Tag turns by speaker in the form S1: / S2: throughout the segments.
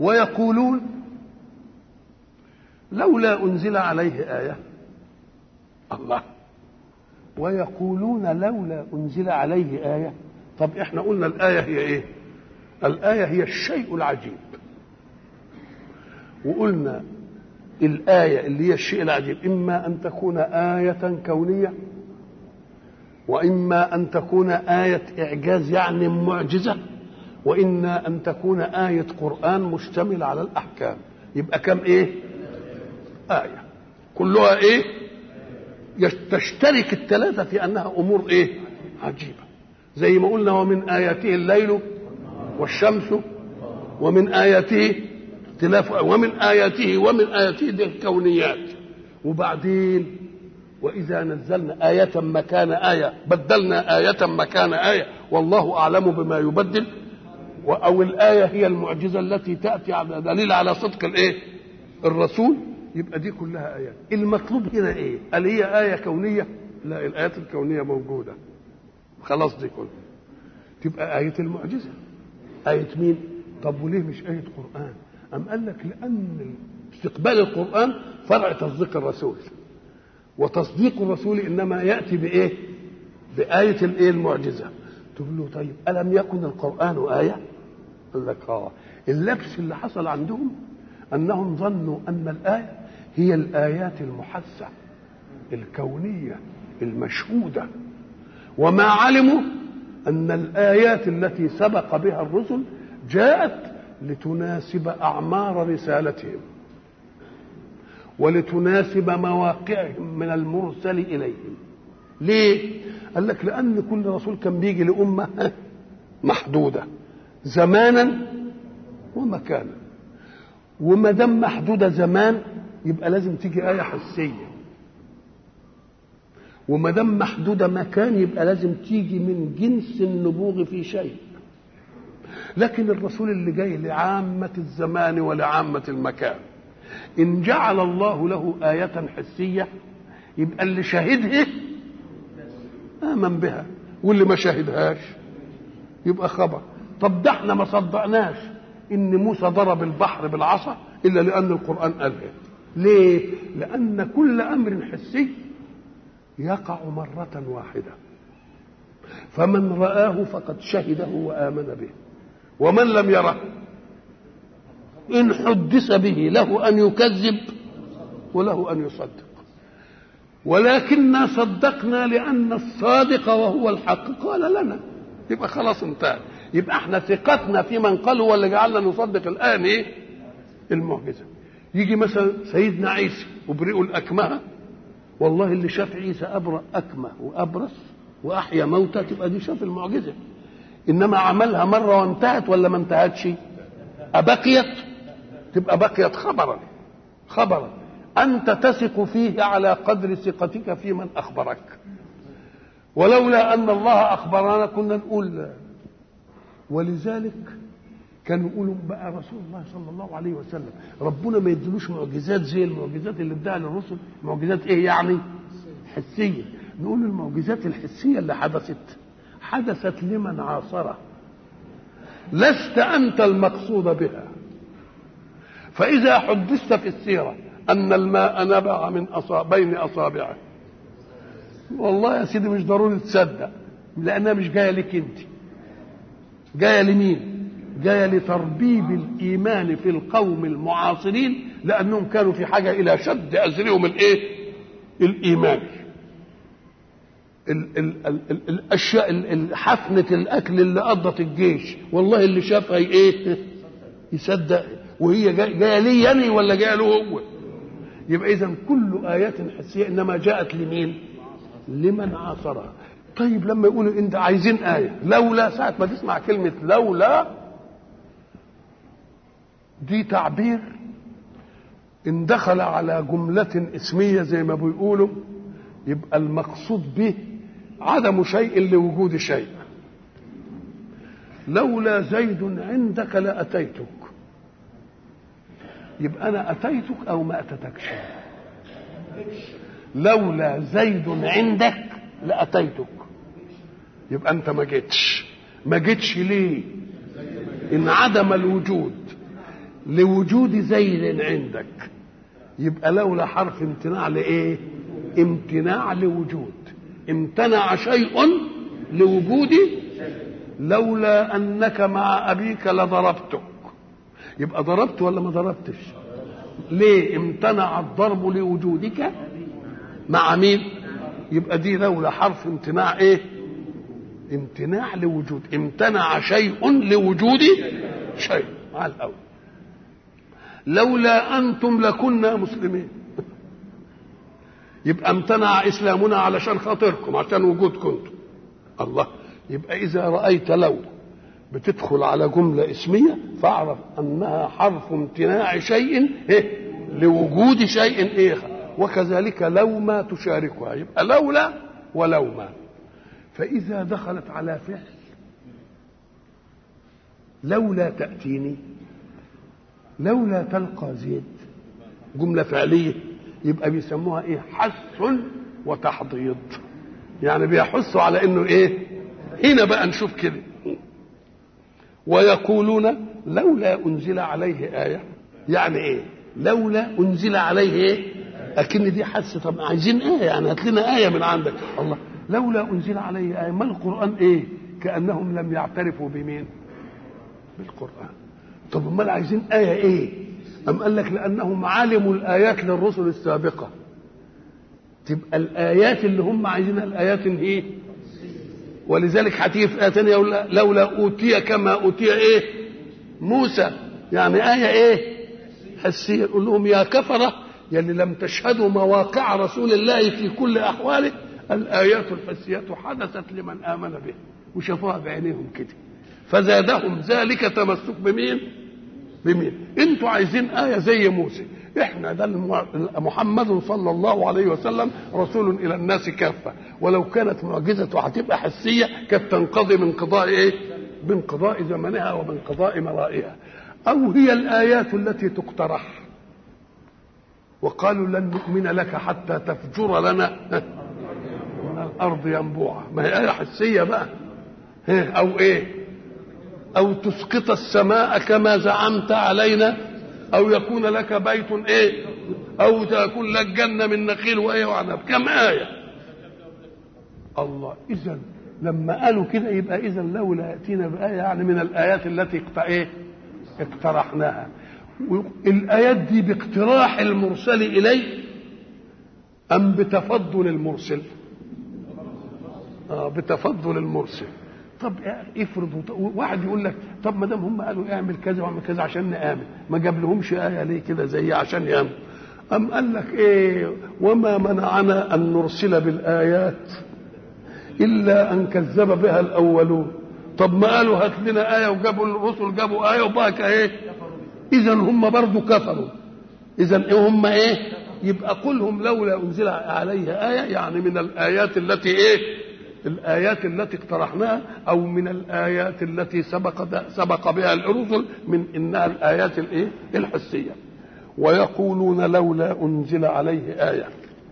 S1: ويقولون لولا أنزل عليه آية الله ويقولون لولا أنزل عليه آية طب احنا قلنا الآية هي ايه الآية هي الشيء العجيب وقلنا الآية اللي هي الشيء العجيب إما أن تكون آية كونية وإما أن تكون آية إعجاز يعني معجزة وإما أن تكون آية قرآن مشتمل على الأحكام يبقى كم إيه آية كلها إيه تشترك الثلاثة في أنها أمور إيه عجيبة زي ما قلنا ومن آياته الليل والشمس ومن آياته اختلاف ومن آياته ومن آياته دي الكونيات وبعدين وإذا نزلنا آية مكان آية بدلنا آية مكان آية والله أعلم بما يبدل أو الآية هي المعجزة التي تأتي على دليل على صدق الإيه؟ الرسول يبقى دي كلها آيات المطلوب هنا إيه؟ هل هي آية كونية؟ لا الآيات الكونية موجودة خلاص دي كلها تبقى آية المعجزة آية مين؟ طب وليه مش آية قرآن؟ أم قال لك لأن استقبال القرآن فرع تصديق الرسول وتصديق الرسول إنما يأتي بإيه؟ بآية الإيه المعجزة تقول له طيب ألم يكن القرآن آية؟ قال لك آه اللبس اللي حصل عندهم أنهم ظنوا أن الآية هي الآيات المحسة الكونية المشهودة وما علموا أن الآيات التي سبق بها الرسل جاءت لتناسب أعمار رسالتهم ولتناسب مواقعهم من المرسل إليهم ليه؟ قال لك لأن كل رسول كان بيجي لأمة محدودة زمانا ومكانا وما دام محدودة زمان يبقى لازم تيجي آية حسية وما دام محدودة مكان يبقى لازم تيجي من جنس النبوغ في شيء لكن الرسول اللي جاي لعامة الزمان ولعامة المكان إن جعل الله له آية حسية يبقى اللي شاهدها آمن بها واللي ما شاهدهاش يبقى خبر طب ده احنا ما صدقناش إن موسى ضرب البحر بالعصا إلا لأن القرآن قالها ليه؟ لأن كل أمر حسي يقع مرة واحدة فمن رآه فقد شهده وآمن به ومن لم يره إن حدث به له أن يكذب وله أن يصدق ولكننا صدقنا لأن الصادق وهو الحق قال لنا يبقى خلاص انتهى يبقى احنا ثقتنا في من قال هو اللي جعلنا نصدق الآن ايه المعجزة يجي مثلا سيدنا عيسى وبرئوا الأكمه والله اللي شاف عيسى أبرأ أكمه وأبرص وأحيا موتى تبقى دي شاف المعجزة إنما عملها مرة وانتهت ولا ما انتهتش أبقيت تبقى بقيت خبرا خبرا أنت تثق فيه على قدر ثقتك في من أخبرك ولولا أن الله أخبرنا كنا نقول لا ولذلك كانوا يقولوا بقى رسول الله صلى الله عليه وسلم ربنا ما يدلوش معجزات زي المعجزات اللي اداها للرسل معجزات ايه يعني حسيه نقول المعجزات الحسيه اللي حدثت حدثت لمن عاصره لست انت المقصود بها فاذا حدثت في السيره ان الماء نبع من أصاب بين اصابعه والله يا سيدي مش ضروري تصدق لانها مش جايه لك انت جايه لمين جايه لتربيب الايمان في القوم المعاصرين لانهم كانوا في حاجه الى شد ازرهم الايه الايمان ال ال ال ال الاشياء ال حفنه الاكل اللي قضت الجيش والله اللي شافها ايه يصدق وهي جايه لي يعني ولا جايه له هو يبقى اذا كل ايات حسيه انما جاءت لمين لمن عاصرها طيب لما يقولوا انت عايزين ايه لولا ساعه ما تسمع كلمه لولا دي تعبير ان دخل على جمله اسميه زي ما بيقولوا يبقى المقصود به عدم شيء لوجود شيء لولا زيد عندك لاتيتك يبقى انا اتيتك او ما اتتكش لولا زيد عندك لاتيتك يبقى انت ما جيتش ما جيتش ليه ان عدم الوجود لوجود زيد عندك يبقى لولا حرف امتناع لايه امتناع لوجود امتنع شيء لوجود لولا انك مع ابيك لضربتك يبقى ضربت ولا ما ضربتش ليه امتنع الضرب لوجودك مع مين يبقى دي لولا حرف امتناع ايه امتناع لوجود امتنع شيء لوجود شيء على الاول لولا انتم لكنا مسلمين يبقى امتنع اسلامنا علشان خاطركم عشان وجودكم انتم الله يبقى اذا رايت لو بتدخل على جمله اسميه فاعرف انها حرف امتناع شيء إيه؟ لوجود شيء ايه وكذلك لو ما تشاركها يبقى لولا ولو ما فاذا دخلت على فعل لولا تاتيني لولا تلقى زيد جمله فعليه يبقى بيسموها ايه حث وتحضيض يعني بيحثوا على انه ايه هنا بقى نشوف كده ويقولون لولا انزل عليه ايه يعني ايه لولا انزل عليه ايه اكن دي حس طب عايزين ايه يعني هات لنا ايه من عندك الله لولا انزل عليه ايه ما القران ايه كانهم لم يعترفوا بمين بالقران طب امال عايزين ايه ايه ام قال لك لانهم علموا الايات للرسل السابقه تبقى الايات اللي هم عايزينها الايات ايه ولذلك هتيجي في ايه ثانيه يقول لولا اوتي كما اوتي ايه موسى يعني ايه ايه حسيه يقول لهم يا كفره يلي لم تشهدوا مواقع رسول الله في كل احواله الايات الحسيه حدثت لمن امن به وشافوها بعينيهم كده فزادهم ذلك تمسك بمين بمين انتوا عايزين ايه زي موسى احنا ده محمد صلى الله عليه وسلم رسول الى الناس كافه ولو كانت معجزته هتبقى حسيه كانت تنقضي من قضاء ايه من قضاء زمنها ومن قضاء مرائها او هي الايات التي تقترح وقالوا لن نؤمن لك حتى تفجر لنا من الارض ينبوعا ما هي ايه حسيه بقى او ايه او تسقط السماء كما زعمت علينا او يكون لك بيت ايه او تكون لك جنه من نخيل وايه وعنب كم ايه الله اذا لما قالوا كده يبقى اذا لولا ياتينا بايه يعني من الايات التي ايه اقترحناها الايات دي باقتراح المرسل اليه ام بتفضل المرسل اه بتفضل المرسل طب افرض واحد يقول لك طب ما دام هم قالوا اعمل كذا واعمل كذا عشان نآمن ما جاب لهمش آية ليه كده زي عشان يآمن أم قال لك إيه وما منعنا أن نرسل بالآيات إلا أن كذب بها الأولون طب ما قالوا هات لنا آية وجابوا الرسل جابوا آية وبقى إيه إذا هم برضو كفروا إذا إيه هم إيه يبقى قلهم لولا أنزل عليه آية يعني من الآيات التي إيه الآيات التي اقترحناها أو من الآيات التي سبق سبق بها الرسل من إنها الآيات الإيه؟ الحسية ويقولون لولا أنزل عليه آية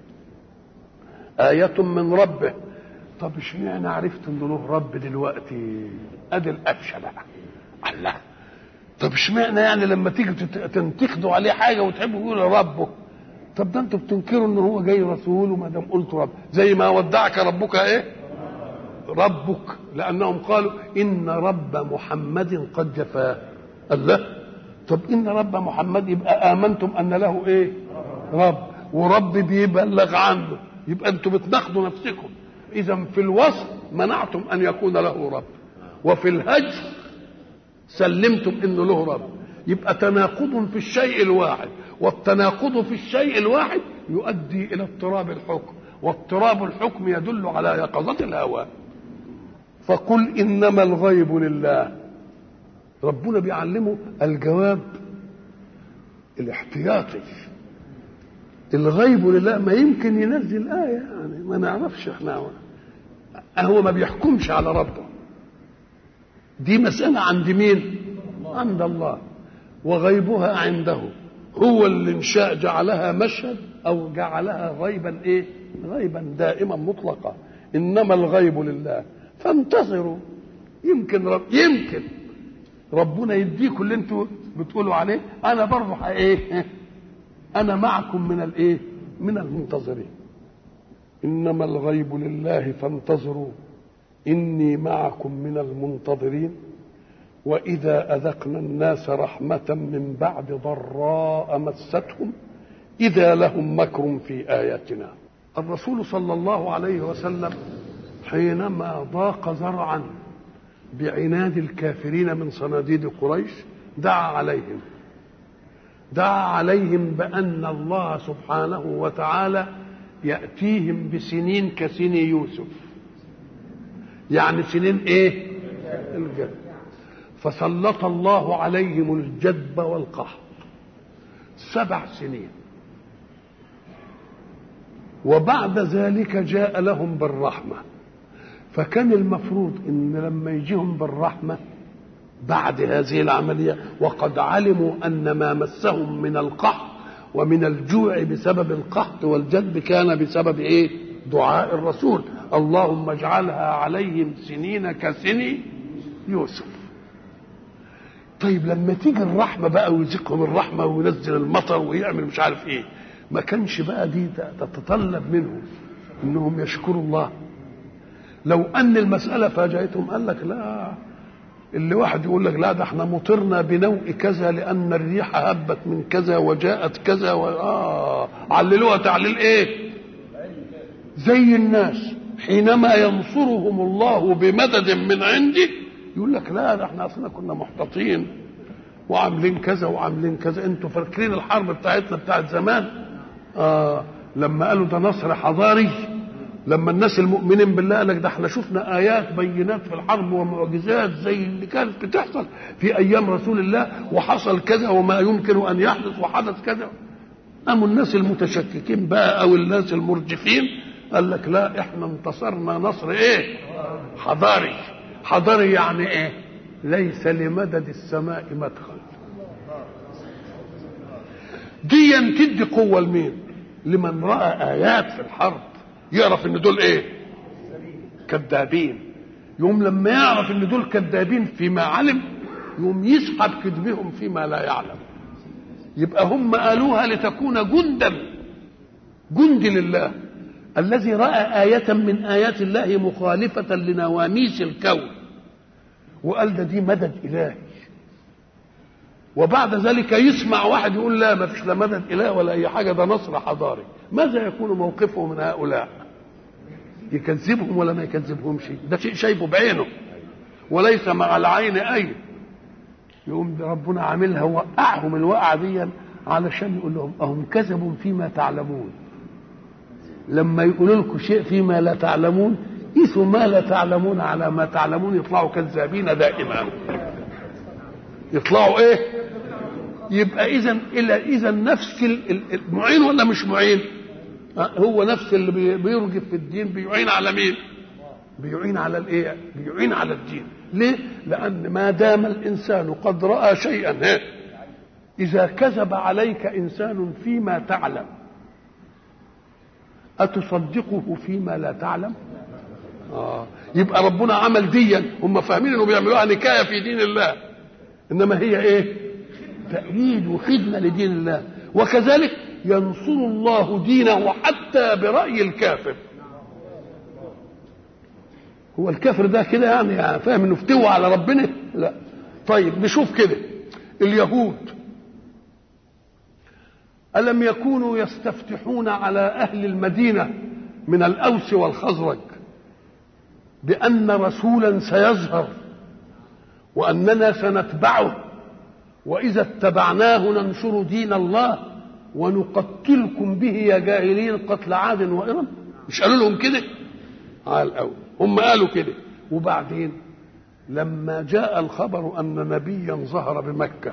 S1: آية من ربه طب اشمعنى عرفت إن له رب دلوقتي؟ أدي القفشة بقى الله طب اشمعنى يعني لما تيجي تنتقدوا عليه حاجة وتحبوا تقولوا ربه طب ده انتوا بتنكروا ان هو جاي رسول وما دام قلت رب زي ما ودعك ربك ايه ربك لانهم قالوا ان رب محمد قد جفاه الله طب ان رب محمد يبقى امنتم ان له ايه رب ورب بيبلغ عنه يبقى انتم بتناقضوا نفسكم اذا في الوصف منعتم ان يكون له رب وفي الهجر سلمتم انه له رب يبقى تناقض في الشيء الواحد والتناقض في الشيء الواحد يؤدي الى اضطراب الحكم واضطراب الحكم يدل على يقظة الهوى فقل انما الغيب لله ربنا بيعلمه الجواب الاحتياطي الغيب لله ما يمكن ينزل آية يعني ما نعرفش احنا هو ما بيحكمش على ربه دي مسألة عند مين؟ عند الله وغيبها عنده هو اللي ان شاء جعلها مشهد او جعلها غيبا ايه؟ غيبا دائما مطلقا انما الغيب لله فانتظروا يمكن رب يمكن ربنا يديكم اللي انتوا بتقولوا عليه انا برضه ايه انا معكم من الايه من المنتظرين انما الغيب لله فانتظروا اني معكم من المنتظرين واذا اذقنا الناس رحمه من بعد ضراء مستهم اذا لهم مكر في اياتنا الرسول صلى الله عليه وسلم حينما ضاق زرعا بعناد الكافرين من صناديد قريش دعا عليهم دعا عليهم بان الله سبحانه وتعالى ياتيهم بسنين كسن يوسف يعني سنين ايه الجد فسلط الله عليهم الجدب والقحط سبع سنين وبعد ذلك جاء لهم بالرحمه فكان المفروض ان لما يجيهم بالرحمه بعد هذه العمليه وقد علموا ان ما مسهم من القحط ومن الجوع بسبب القحط والجدب كان بسبب ايه دعاء الرسول اللهم اجعلها عليهم سنين كسن يوسف طيب لما تيجي الرحمة بقى ويزقهم الرحمة وينزل المطر ويعمل مش عارف ايه ما كانش بقى دي تتطلب منهم انهم يشكروا الله لو ان المسألة فاجأتهم قال لك لا اللي واحد يقول لك لا ده احنا مطرنا بنوء كذا لان الريح هبت من كذا وجاءت كذا و... آه عللوها تعليل ايه زي الناس حينما ينصرهم الله بمدد من عنده يقول لك لا ده احنا اصلا كنا محتاطين وعاملين كذا وعاملين كذا انتوا فاكرين الحرب بتاعتنا بتاعت زمان آه لما قالوا ده نصر حضاري لما الناس المؤمنين بالله قال لك ده احنا شفنا ايات بينات في الحرب ومعجزات زي اللي كانت بتحصل في ايام رسول الله وحصل كذا وما يمكن ان يحدث وحدث كذا قاموا الناس المتشككين بقى او الناس المرجفين قال لك لا احنا انتصرنا نصر ايه حضاري حضاري يعني ايه ليس لمدد السماء مدخل دي تدي قوة لمين لمن رأى آيات في الحرب يعرف ان دول ايه كذابين يوم لما يعرف ان دول كذابين فيما علم يوم يسحب كذبهم فيما لا يعلم يبقى هم قالوها لتكون جندا جند لله الذي راى ايه من ايات الله مخالفه لنواميس الكون وقال ده دي مدد الهي وبعد ذلك يسمع واحد يقول لا ما فيش لا مدد اله ولا اي حاجه ده نصر حضاري ماذا يكون موقفه من هؤلاء يكذبهم ولا ما يكذبهمش ده شيء شايفه بعينه وليس مع العين اي يقوم ربنا عاملها وقعهم الوقعه دي علشان يقول لهم اهم كذبوا فيما تعلمون لما يقولوا لكم شيء فيما لا تعلمون قيسوا ما لا تعلمون على ما تعلمون يطلعوا كذابين دائما يطلعوا ايه يبقى اذا الا اذا نفس المعين ولا مش معين هو نفس اللي بيرجف في الدين بيعين على مين بيعين على الايه بيعين على الدين ليه لان ما دام الانسان قد راى شيئا اذا كذب عليك انسان فيما تعلم اتصدقه فيما لا تعلم آه. يبقى ربنا عمل ديا هم فاهمين انه بيعملوها نكايه في دين الله انما هي ايه تأييد وخدمة لدين الله وكذلك ينصر الله دينه حتى برأي الكافر هو الكافر ده كده يعني, يعني فاهم انه فتوى على ربنا لا طيب نشوف كده اليهود ألم يكونوا يستفتحون على أهل المدينة من الأوس والخزرج بأن رسولا سيظهر وأننا سنتبعه وإذا اتبعناه ننشر دين الله ونقتلكم به يا جاهلين قتل عاد وإرم مش قالوا لهم كده قال أو هم قالوا كده وبعدين لما جاء الخبر أن نبيا ظهر بمكة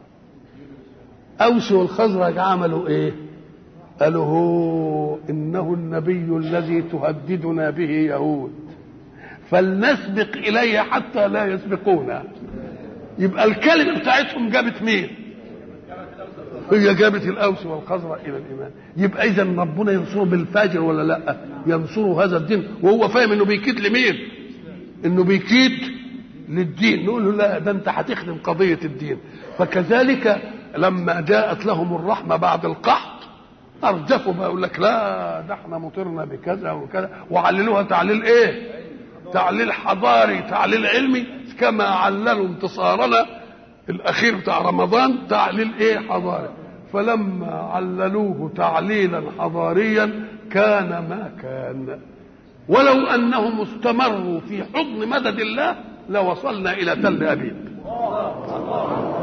S1: أوس والخزرج عملوا إيه قالوا هو إنه النبي الذي تهددنا به يهود فلنسبق إليه حتى لا يسبقونا يبقى الكلمة بتاعتهم جابت مين هي جابت الأوس والخزرج إلى الإيمان يبقى إذا ربنا ينصره بالفاجر ولا لا ينصره هذا الدين وهو فاهم إنه بيكيد لمين إنه بيكيد للدين نقول له لا ده انت هتخدم قضيه الدين فكذلك لما جاءت لهم الرحمه بعد القحط ارجفوا بقى يقول لك لا ده احنا مطرنا بكذا وكذا وعللوها تعليل ايه؟ تعليل حضاري تعليل علمي كما عللوا انتصارنا الاخير بتاع رمضان تعليل ايه حضاري فلما عللوه تعليلا حضاريا كان ما كان ولو انهم استمروا في حضن مدد الله لوصلنا الى تل ابيب